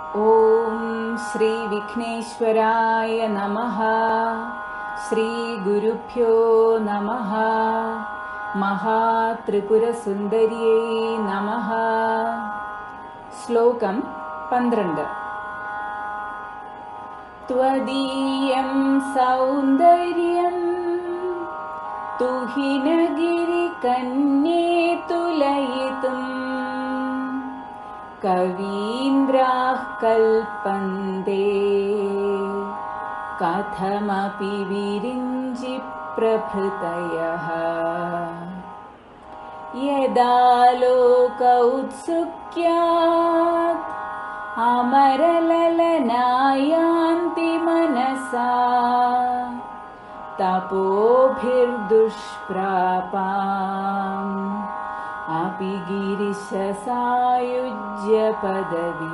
ॐ श्रीविघ्नेश्वराय नमः श्रीगुरुभ्यो नमः महात्रिपुरसुन्दर्यै नमः श्लोकं पन्त्रण्ड् त्वदीयं सौन्दर्यम् तुहिनगिरिकन्ये तुलयितुम् कवीन्द्राः कल्पन्ते कथमपि विरिञ्जि प्रभृतयः यदा लोक उत्सुक्यात् अमरललनायान्ति मनसा तपोभिर्दुष्प्रापाम् अपि गिरिशसायुജ്य പദവി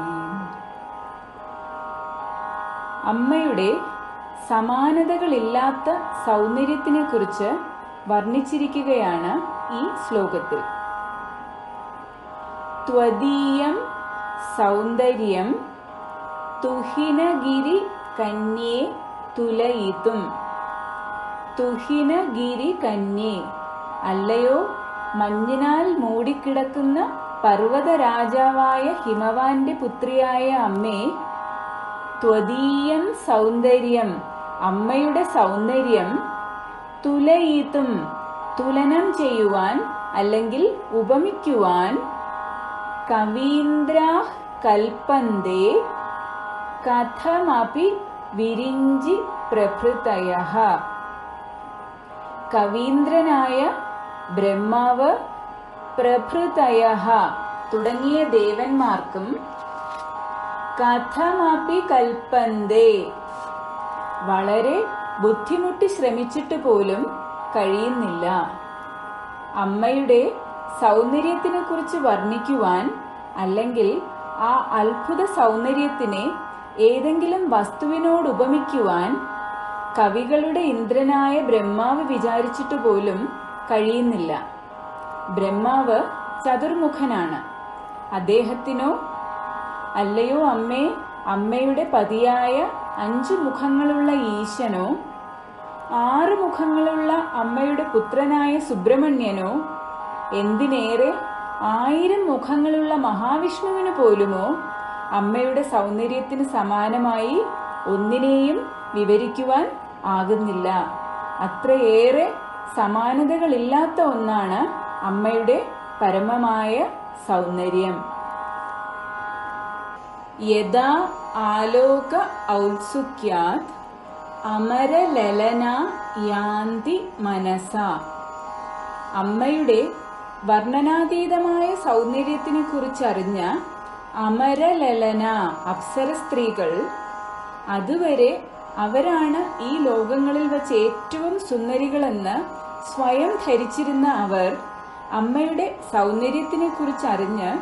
അമ്മയുടെ സമാനതകളില്ലാത്ത സൗന്ദര്യത്തിനെ കുറിച്ച് വർണ്ണിച്ചിരിക്കുകയാണ് ഈ ശ്ലോകത്തിൽ ത്വദീയം സൗന്ദര്യം തുഹിനഗിരി കന്യേ തുലയിത്തും തുഹിനഗിരി കന്യേ അല്ലയോ മഞ്ഞിനാൽ മൂടിക്കിടക്കുന്ന പർവ്വത രാജാവായ ഹിമവാന്റെ പുത്രിയായ അമ്മേ ത്വദീയം സൗന്ദര്യം അമ്മയുടെ സൗന്ദര്യം തുലയിത്തും തുലനം ചെയ്യുവാൻ അല്ലെങ്കിൽ ഉപമിക്കുവാൻ കവീന്ദ്ര കൽപ്പന്തേ കഥമപി വിരിഞ്ചി പ്രഭൃതയ കവീന്ദ്രനായ ബ്രഹ്മാവ് പ്രഭൃതയ തുടങ്ങിയ ദേവന്മാർക്കും കഥമപി കൽപ്പന്തേ വളരെ ബുദ്ധിമുട്ടി ശ്രമിച്ചിട്ട് പോലും കഴിയുന്നില്ല അമ്മയുടെ സൗന്ദര്യത്തിനെ കുറിച്ച് വർണ്ണിക്കുവാൻ അല്ലെങ്കിൽ ആ അത്ഭുത സൗന്ദര്യത്തിനെ ഏതെങ്കിലും വസ്തുവിനോട് ഉപമിക്കുവാൻ കവികളുടെ ഇന്ദ്രനായ ബ്രഹ്മാവ് വിചാരിച്ചിട്ട് പോലും കഴിയുന്നില്ല ബ്രഹ്മാവ് ചതുർമുഖനാണ് അദ്ദേഹത്തിനോ അല്ലയോ അമ്മേ അമ്മയുടെ പതിയായ അഞ്ചു മുഖങ്ങളുള്ള ഈശനോ ആറ് മുഖങ്ങളുള്ള അമ്മയുടെ പുത്രനായ സുബ്രഹ്മണ്യനോ എന്തിനേറെ ആയിരം മുഖങ്ങളുള്ള മഹാവിഷ്ണുവിന് പോലുമോ അമ്മയുടെ സൗന്ദര്യത്തിന് സമാനമായി ഒന്നിനെയും വിവരിക്കുവാൻ ആകുന്നില്ല അത്രയേറെ സമാനതകളില്ലാത്ത ഒന്നാണ് അമ്മയുടെ പരമമായ സൗന്ദര്യം യഥാ ആലോക ഔത്സുക്യാത് അമരലലന യാന്തി മനസ അമ്മയുടെ വർണ്ണനാതീതമായ സൗന്ദര്യത്തിനെ കുറിച്ചറിഞ്ഞ അമരലലന അപ്സര സ്ത്രീകൾ അതുവരെ അവരാണ് ഈ ലോകങ്ങളിൽ വച്ച് ഏറ്റവും സുന്ദരികളെന്ന് സ്വയം ധരിച്ചിരുന്ന അവർ അമ്മയുടെ സൗന്ദര്യത്തിനെ കുറിച്ചറിഞ്ഞ്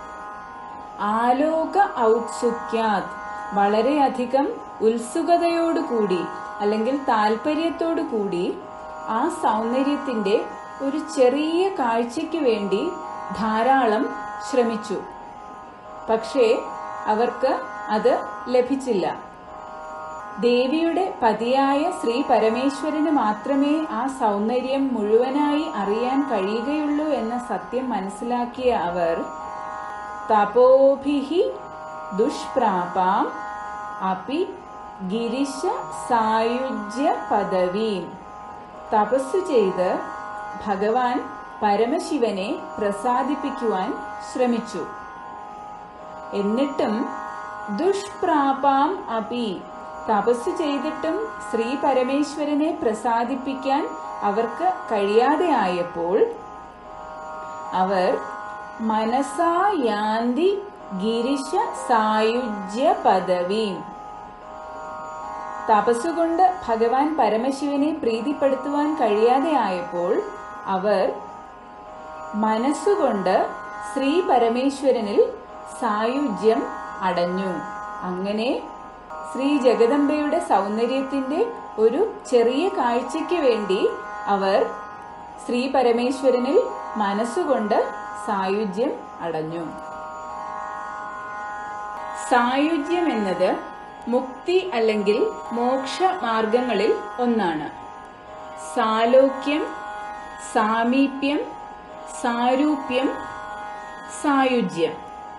ആലോക ഔത്സുക്യാത് വളരെയധികം ഉത്സുകതയോടുകൂടി അല്ലെങ്കിൽ താല്പര്യത്തോടു കൂടി ആ സൗന്ദര്യത്തിന്റെ ഒരു ചെറിയ കാഴ്ചയ്ക്ക് വേണ്ടി ധാരാളം ശ്രമിച്ചു പക്ഷേ അവർക്ക് അത് ലഭിച്ചില്ല ദേവിയുടെ പതിയായ ശ്രീ പരമേശ്വരന് മാത്രമേ ആ സൗന്ദര്യം മുഴുവനായി അറിയാൻ കഴിയുകയുള്ളൂ എന്ന സത്യം മനസ്സിലാക്കിയ അവർ തപോഭിഹി ദുഷ്പ്രാപാം അപി ഗിരിശ സായുജ്യ പദവീം തപസ്സു ചെയ്ത് ഭഗവാൻ പരമശിവനെ പ്രസാദിപ്പിക്കുവാൻ ശ്രമിച്ചു എന്നിട്ടും ദുഷ്പ്രാപാം അപി തപസ് ചെയ്തിട്ടും ശ്രീ പരമേശ്വരനെ പ്രസാദിപ്പിക്കാൻ അവർക്ക് കഴിയാതെ ആയപ്പോൾ അവർ മനസാ യാന്തി ഗിരിശ സായുജ്യ പദവി തപസ്സുകൊണ്ട് ഭഗവാൻ പരമശിവനെ പ്രീതിപ്പെടുത്തുവാൻ കഴിയാതെ ആയപ്പോൾ അവർ മനസ്സുകൊണ്ട് ശ്രീ പരമേശ്വരനിൽ സായുജ്യം അടഞ്ഞു അങ്ങനെ ശ്രീ ജഗദംബയുടെ സൗന്ദര്യത്തിന്റെ ഒരു ചെറിയ കാഴ്ചയ്ക്ക് വേണ്ടി അവർ ശ്രീ പരമേശ്വരനിൽ മനസ്സുകൊണ്ട് സായുജ്യം അടഞ്ഞു സായുജ്യം എന്നത് മുക്തി അല്ലെങ്കിൽ മോക്ഷ മാർഗങ്ങളിൽ ഒന്നാണ് സാലോക്യം സാമീപ്യം സാരൂപ്യം സായുജ്യം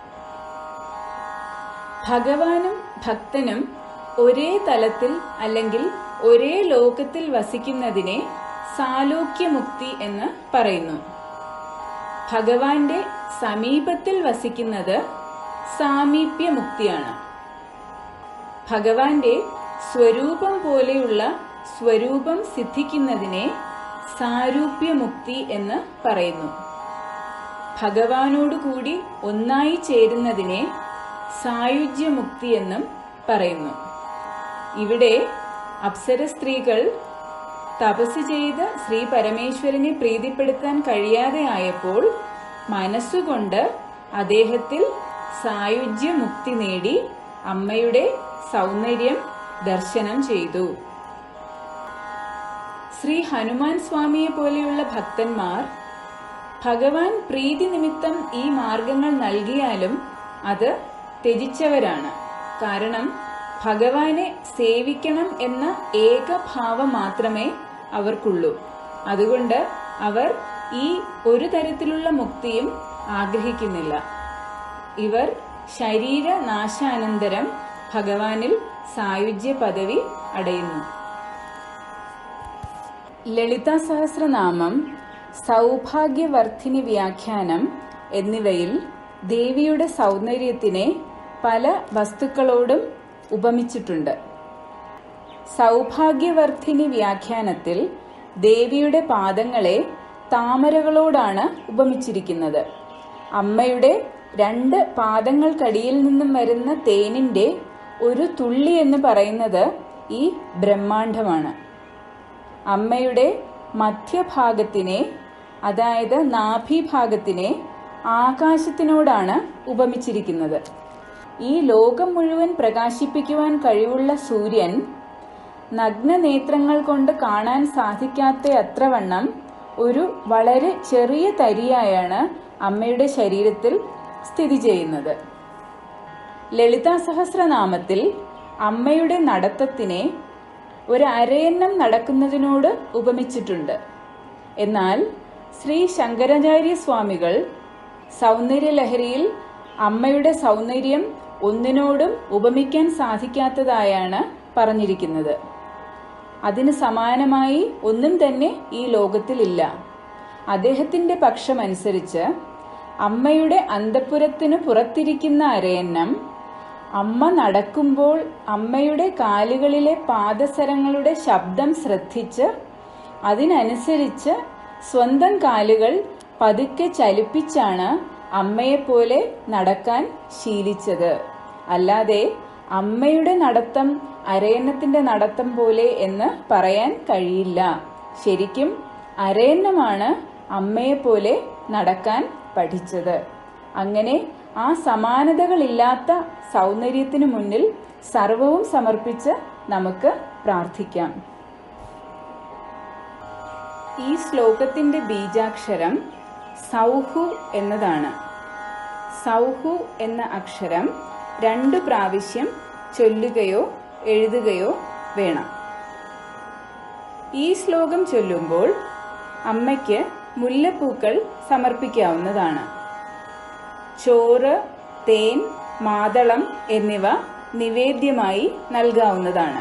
ഭഗവാനും ഭക്തനും ഒരേ തലത്തിൽ അല്ലെങ്കിൽ ഒരേ ലോകത്തിൽ വസിക്കുന്നതിനെ സാലോക്യമുക്തി എന്ന് പറയുന്നു ഭഗവാന്റെ സമീപത്തിൽ വസിക്കുന്നത് സാമീപ്യമുക്തിയാണ് ഭഗവാന്റെ സ്വരൂപം പോലെയുള്ള സ്വരൂപം സിദ്ധിക്കുന്നതിനെ സാരൂപ്യമുക്തി എന്ന് പറയുന്നു ഭഗവാനോടുകൂടി ഒന്നായി ചേരുന്നതിനെ സായുജ്യമുക്തി എന്നും പറയുന്നു ഇവിടെ അപ്സര സ്ത്രീകൾ തപസ് ചെയ്ത് ശ്രീ പരമേശ്വരനെ പ്രീതിപ്പെടുത്താൻ കഴിയാതെ ആയപ്പോൾ മനസ്സുകൊണ്ട് അദ്ദേഹത്തിൽ സായുജ്യമുക്തി നേടി അമ്മയുടെ സൗന്ദര്യം ദർശനം ചെയ്തു ശ്രീ ഹനുമാൻ സ്വാമിയെ പോലെയുള്ള ഭക്തന്മാർ ഭഗവാൻ പ്രീതി നിമിത്തം ഈ മാർഗങ്ങൾ നൽകിയാലും അത് ത്യജിച്ചവരാണ് കാരണം ഭഗവാനെ സേവിക്കണം എന്ന ഏകഭാവം മാത്രമേ അവർക്കുള്ളൂ അതുകൊണ്ട് അവർ ഈ ഒരു തരത്തിലുള്ള മുക്തിയും ആഗ്രഹിക്കുന്നില്ല ഇവർ ശരീരനാശാനന്തരം ഭഗവാനിൽ സായുജ്യ പദവി അടയുന്നു ലളിത സഹസ്രനാമം സൗഭാഗ്യവർദ്ധിനി വ്യാഖ്യാനം എന്നിവയിൽ ദേവിയുടെ സൗന്ദര്യത്തിനെ പല വസ്തുക്കളോടും ഉപമിച്ചിട്ടുണ്ട് സൗഭാഗ്യവർദ്ധിനി വ്യാഖ്യാനത്തിൽ ദേവിയുടെ പാദങ്ങളെ താമരകളോടാണ് ഉപമിച്ചിരിക്കുന്നത് അമ്മയുടെ രണ്ട് പാദങ്ങൾക്കടിയിൽ നിന്നും വരുന്ന തേനിന്റെ ഒരു തുള്ളി എന്ന് പറയുന്നത് ഈ ബ്രഹ്മാണ്ഡമാണ് അമ്മയുടെ മധ്യഭാഗത്തിനെ അതായത് നാഭിഭാഗത്തിനെ ആകാശത്തിനോടാണ് ഉപമിച്ചിരിക്കുന്നത് ഈ ലോകം മുഴുവൻ പ്രകാശിപ്പിക്കുവാൻ കഴിവുള്ള സൂര്യൻ നഗ്നനേത്രങ്ങൾ കൊണ്ട് കാണാൻ സാധിക്കാത്ത അത്രവണ്ണം ഒരു വളരെ ചെറിയ തരിയായാണ് അമ്മയുടെ ശരീരത്തിൽ സ്ഥിതി ചെയ്യുന്നത് ലളിതാ സഹസ്രനാമത്തിൽ അമ്മയുടെ നടത്തത്തിനെ ഒരു അരയന്നം നടക്കുന്നതിനോട് ഉപമിച്ചിട്ടുണ്ട് എന്നാൽ ശ്രീ ശങ്കരാചാര്യ സ്വാമികൾ സൗന്ദര്യലഹരിയിൽ അമ്മയുടെ സൗന്ദര്യം ഒന്നിനോടും ഉപമിക്കാൻ സാധിക്കാത്തതായാണ് പറഞ്ഞിരിക്കുന്നത് അതിന് സമാനമായി ഒന്നും തന്നെ ഈ ലോകത്തിലില്ല അദ്ദേഹത്തിന്റെ പക്ഷമനുസരിച്ച് അമ്മയുടെ അന്തപുരത്തിന് പുറത്തിരിക്കുന്ന അരയന്നം അമ്മ നടക്കുമ്പോൾ അമ്മയുടെ കാലുകളിലെ പാദസരങ്ങളുടെ ശബ്ദം ശ്രദ്ധിച്ച് അതിനനുസരിച്ച് സ്വന്തം കാലുകൾ പതുക്കെ ചലിപ്പിച്ചാണ് അമ്മയെപ്പോലെ നടക്കാൻ ശീലിച്ചത് അല്ലാതെ അമ്മയുടെ നടത്തം അരയന്നത്തിന്റെ നടത്തം പോലെ എന്ന് പറയാൻ കഴിയില്ല ശരിക്കും അരയന്നമാണ് അമ്മയെപ്പോലെ നടക്കാൻ പഠിച്ചത് അങ്ങനെ ആ സമാനതകളില്ലാത്ത സൗന്ദര്യത്തിനു മുന്നിൽ സർവവും സമർപ്പിച്ച് നമുക്ക് പ്രാർത്ഥിക്കാം ഈ ശ്ലോകത്തിന്റെ ബീജാക്ഷരം സൗഹു എന്നതാണ് സൗഹു എന്ന അക്ഷരം രണ്ടു പ്രാവശ്യം ചൊല്ലുകയോ എഴുതുകയോ വേണം ഈ ശ്ലോകം ചൊല്ലുമ്പോൾ അമ്മയ്ക്ക് മുല്ലപ്പൂക്കൾ സമർപ്പിക്കാവുന്നതാണ് ചോറ് തേൻ മാതളം എന്നിവ നിവേദ്യമായി നൽകാവുന്നതാണ്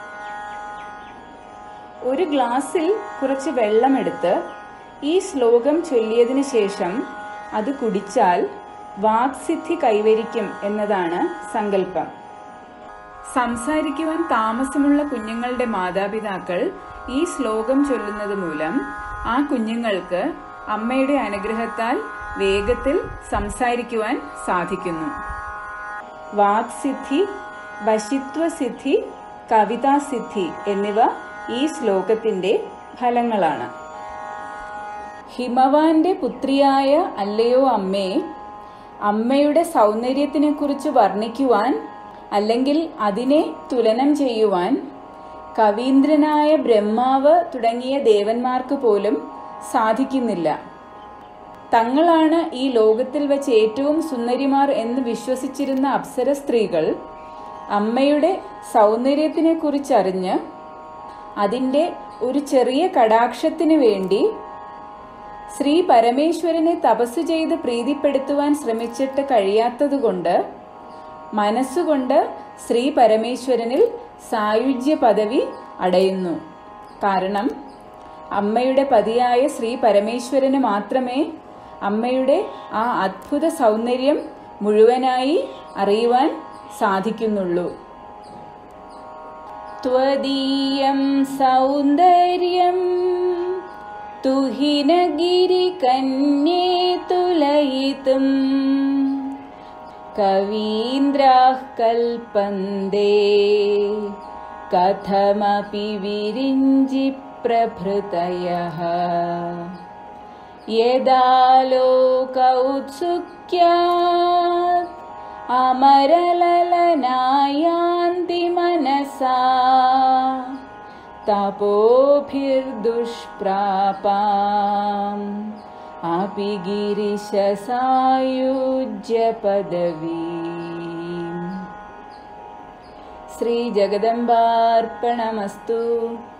ഒരു ഗ്ലാസ്സിൽ കുറച്ച് വെള്ളമെടുത്ത് ഈ ശ്ലോകം ചൊല്ലിയതിനു ശേഷം അത് കുടിച്ചാൽ വാക്സിദ്ധി കൈവരിക്കും എന്നതാണ് സങ്കല്പം സംസാരിക്കുവാൻ താമസമുള്ള കുഞ്ഞുങ്ങളുടെ മാതാപിതാക്കൾ ഈ ശ്ലോകം ചൊല്ലുന്നത് മൂലം ആ കുഞ്ഞുങ്ങൾക്ക് അമ്മയുടെ അനുഗ്രഹത്താൽ വേഗത്തിൽ സംസാരിക്കുവാൻ സാധിക്കുന്നു വാക്സിദ്ധി വശിത്വസിദ്ധി കവിതാസിദ്ധി എന്നിവ ഈ ശ്ലോകത്തിന്റെ ഫലങ്ങളാണ് ഹിമവാന്റെ പുത്രിയായ അല്ലയോ അമ്മേ അമ്മയുടെ സൗന്ദര്യത്തിനെക്കുറിച്ച് വർണ്ണിക്കുവാൻ അല്ലെങ്കിൽ അതിനെ തുലനം ചെയ്യുവാൻ കവീന്ദ്രനായ ബ്രഹ്മാവ് തുടങ്ങിയ ദേവന്മാർക്ക് പോലും സാധിക്കുന്നില്ല തങ്ങളാണ് ഈ ലോകത്തിൽ വെച്ച് ഏറ്റവും സുന്ദരിമാർ എന്ന് വിശ്വസിച്ചിരുന്ന അപ്സര സ്ത്രീകൾ അമ്മയുടെ സൗന്ദര്യത്തിനെ കുറിച്ചറിഞ്ഞ് അതിൻ്റെ ഒരു ചെറിയ കടാക്ഷത്തിന് വേണ്ടി ശ്രീ പരമേശ്വരനെ തപസ് ചെയ്ത് പ്രീതിപ്പെടുത്തുവാൻ ശ്രമിച്ചിട്ട് കഴിയാത്തതുകൊണ്ട് മനസ്സുകൊണ്ട് ശ്രീ പരമേശ്വരനിൽ സായുജ്യ പദവി അടയുന്നു കാരണം അമ്മയുടെ പതിയായ ശ്രീ പരമേശ്വരന് മാത്രമേ അമ്മയുടെ ആ അദ്ഭുത സൗന്ദര്യം മുഴുവനായി അറിയുവാൻ സാധിക്കുന്നുള്ളൂ त्वदीयं सौन्दर्यं तुहिनगिरिकन्ये तुलयितुं कवीन्द्राः कल्पन्ते कथमपि विरिञ्जिप्रभृतयः यदा लोकौत्सुक्यात् अमरललनायान्ति मनसा तपोभिर्दुष्प्रापाम् अपि गिरिशसायुज्यपदवी श्रीजगदम्बार्पणमस्तु